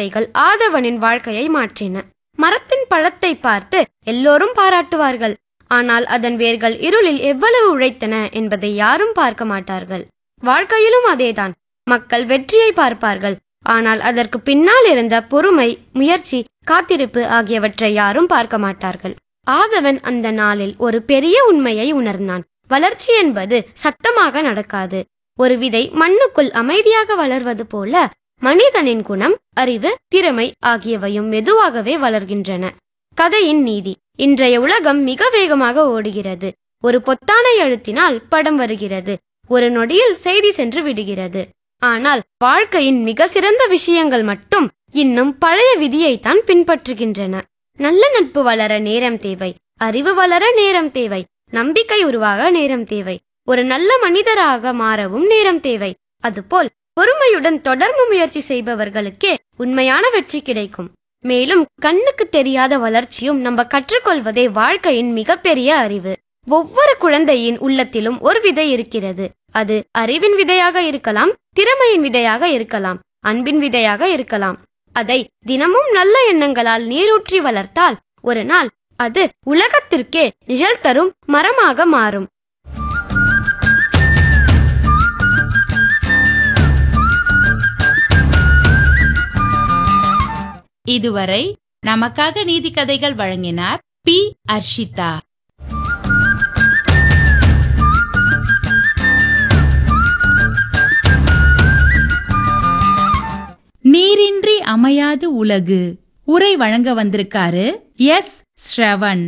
வார்த்தைகள் ஆதவனின் வாழ்க்கையை மாற்றின மரத்தின் பழத்தை பார்த்து எல்லோரும் பாராட்டுவார்கள் ஆனால் அதன் வேர்கள் இருளில் எவ்வளவு உழைத்தன என்பதை யாரும் பார்க்க மாட்டார்கள் வாழ்க்கையிலும் அதேதான் மக்கள் வெற்றியை பார்ப்பார்கள் ஆனால் அதற்கு பின்னால் இருந்த பொறுமை முயற்சி காத்திருப்பு ஆகியவற்றை யாரும் பார்க்க மாட்டார்கள் ஆதவன் அந்த நாளில் ஒரு பெரிய உண்மையை உணர்ந்தான் வளர்ச்சி என்பது சத்தமாக நடக்காது ஒரு விதை மண்ணுக்குள் அமைதியாக வளர்வது போல மனிதனின் குணம் அறிவு திறமை ஆகியவையும் மெதுவாகவே வளர்கின்றன கதையின் நீதி இன்றைய உலகம் மிக வேகமாக ஓடுகிறது ஒரு பொத்தானை அழுத்தினால் படம் வருகிறது ஒரு நொடியில் செய்தி சென்று விடுகிறது ஆனால் வாழ்க்கையின் மிக சிறந்த விஷயங்கள் மட்டும் இன்னும் பழைய விதியைத்தான் பின்பற்றுகின்றன நல்ல நட்பு வளர நேரம் தேவை அறிவு வளர நேரம் தேவை நம்பிக்கை உருவாக நேரம் தேவை ஒரு நல்ல மனிதராக மாறவும் நேரம் தேவை அதுபோல் பொறுமையுடன் தொடர்ந்து முயற்சி செய்பவர்களுக்கே உண்மையான வெற்றி கிடைக்கும் மேலும் கண்ணுக்கு தெரியாத வளர்ச்சியும் நம்ம கற்றுக்கொள்வதே வாழ்க்கையின் மிகப்பெரிய அறிவு ஒவ்வொரு குழந்தையின் உள்ளத்திலும் ஒரு விதை இருக்கிறது அது அறிவின் விதையாக இருக்கலாம் திறமையின் விதையாக இருக்கலாம் அன்பின் விதையாக இருக்கலாம் அதை தினமும் நல்ல எண்ணங்களால் நீரூற்றி வளர்த்தால் ஒரு நாள் அது உலகத்திற்கே நிழல் தரும் மரமாக மாறும் இதுவரை நமக்காக நீதி கதைகள் வழங்கினார் பி அர்ஷிதா நீரின்றி அமையாது உலகு உரை வழங்க வந்திருக்காரு எஸ் ஸ்ரவன்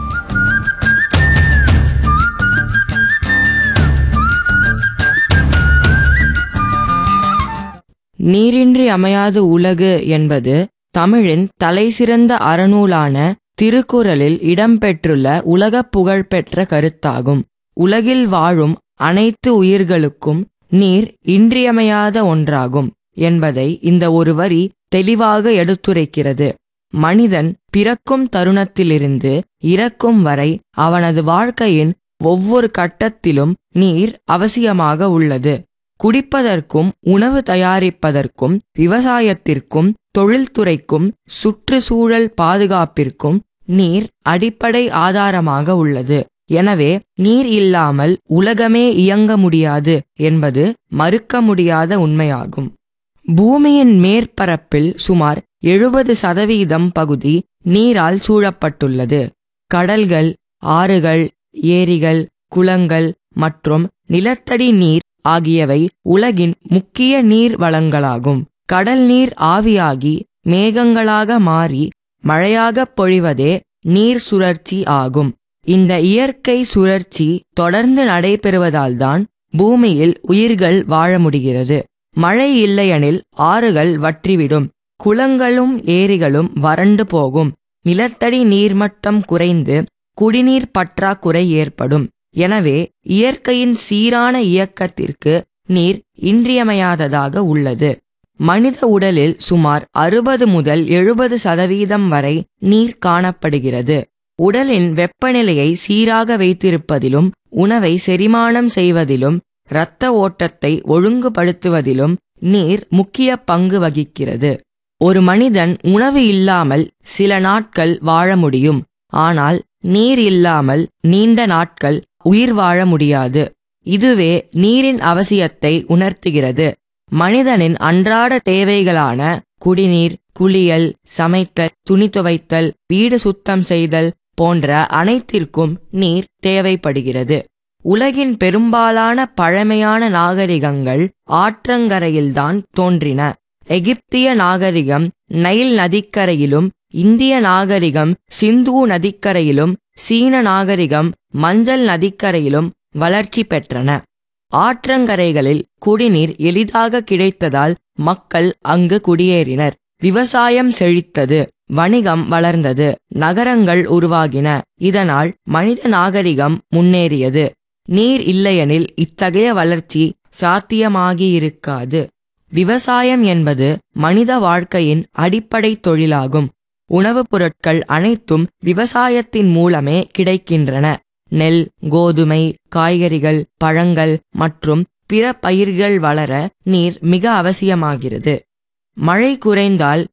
நீரின்றி அமையாது உலகு என்பது தமிழின் தலைசிறந்த அறநூலான திருக்குறளில் இடம்பெற்றுள்ள உலகப் புகழ்பெற்ற கருத்தாகும் உலகில் வாழும் அனைத்து உயிர்களுக்கும் நீர் இன்றியமையாத ஒன்றாகும் என்பதை இந்த ஒரு வரி தெளிவாக எடுத்துரைக்கிறது மனிதன் பிறக்கும் தருணத்திலிருந்து இறக்கும் வரை அவனது வாழ்க்கையின் ஒவ்வொரு கட்டத்திலும் நீர் அவசியமாக உள்ளது குடிப்பதற்கும் உணவு தயாரிப்பதற்கும் விவசாயத்திற்கும் தொழில்துறைக்கும் சுற்றுச்சூழல் பாதுகாப்பிற்கும் நீர் அடிப்படை ஆதாரமாக உள்ளது எனவே நீர் இல்லாமல் உலகமே இயங்க முடியாது என்பது மறுக்க முடியாத உண்மையாகும் பூமியின் மேற்பரப்பில் சுமார் எழுபது சதவீதம் பகுதி நீரால் சூழப்பட்டுள்ளது கடல்கள் ஆறுகள் ஏரிகள் குளங்கள் மற்றும் நிலத்தடி நீர் ஆகியவை உலகின் முக்கிய நீர் வளங்களாகும் கடல் நீர் ஆவியாகி மேகங்களாக மாறி மழையாகப் பொழிவதே நீர் சுழற்சி ஆகும் இந்த இயற்கை சுழற்சி தொடர்ந்து நடைபெறுவதால்தான் பூமியில் உயிர்கள் வாழ முடிகிறது மழை இல்லையெனில் ஆறுகள் வற்றிவிடும் குளங்களும் ஏரிகளும் வறண்டு போகும் நிலத்தடி நீர்மட்டம் குறைந்து குடிநீர் பற்றாக்குறை ஏற்படும் எனவே இயற்கையின் சீரான இயக்கத்திற்கு நீர் இன்றியமையாததாக உள்ளது மனித உடலில் சுமார் அறுபது முதல் எழுபது சதவீதம் வரை நீர் காணப்படுகிறது உடலின் வெப்பநிலையை சீராக வைத்திருப்பதிலும் உணவை செரிமானம் செய்வதிலும் இரத்த ஓட்டத்தை ஒழுங்குபடுத்துவதிலும் நீர் முக்கிய பங்கு வகிக்கிறது ஒரு மனிதன் உணவு இல்லாமல் சில நாட்கள் வாழ முடியும் ஆனால் நீர் இல்லாமல் நீண்ட நாட்கள் உயிர் வாழ முடியாது இதுவே நீரின் அவசியத்தை உணர்த்துகிறது மனிதனின் அன்றாட தேவைகளான குடிநீர் குளியல் சமைத்தல் துணி துவைத்தல் வீடு சுத்தம் செய்தல் போன்ற அனைத்திற்கும் நீர் தேவைப்படுகிறது உலகின் பெரும்பாலான பழமையான நாகரிகங்கள் ஆற்றங்கரையில்தான் தோன்றின எகிப்திய நாகரிகம் நைல் நதிக்கரையிலும் இந்திய நாகரிகம் சிந்து நதிக்கரையிலும் சீன நாகரிகம் மஞ்சள் நதிக்கரையிலும் வளர்ச்சி பெற்றன ஆற்றங்கரைகளில் குடிநீர் எளிதாக கிடைத்ததால் மக்கள் அங்கு குடியேறினர் விவசாயம் செழித்தது வணிகம் வளர்ந்தது நகரங்கள் உருவாகின இதனால் மனித நாகரிகம் முன்னேறியது நீர் இல்லையெனில் இத்தகைய வளர்ச்சி சாத்தியமாகியிருக்காது விவசாயம் என்பது மனித வாழ்க்கையின் அடிப்படை தொழிலாகும் உணவுப் பொருட்கள் அனைத்தும் விவசாயத்தின் மூலமே கிடைக்கின்றன நெல் கோதுமை காய்கறிகள் பழங்கள் மற்றும் பிற பயிர்கள் வளர நீர் மிக அவசியமாகிறது மழை குறைந்தால்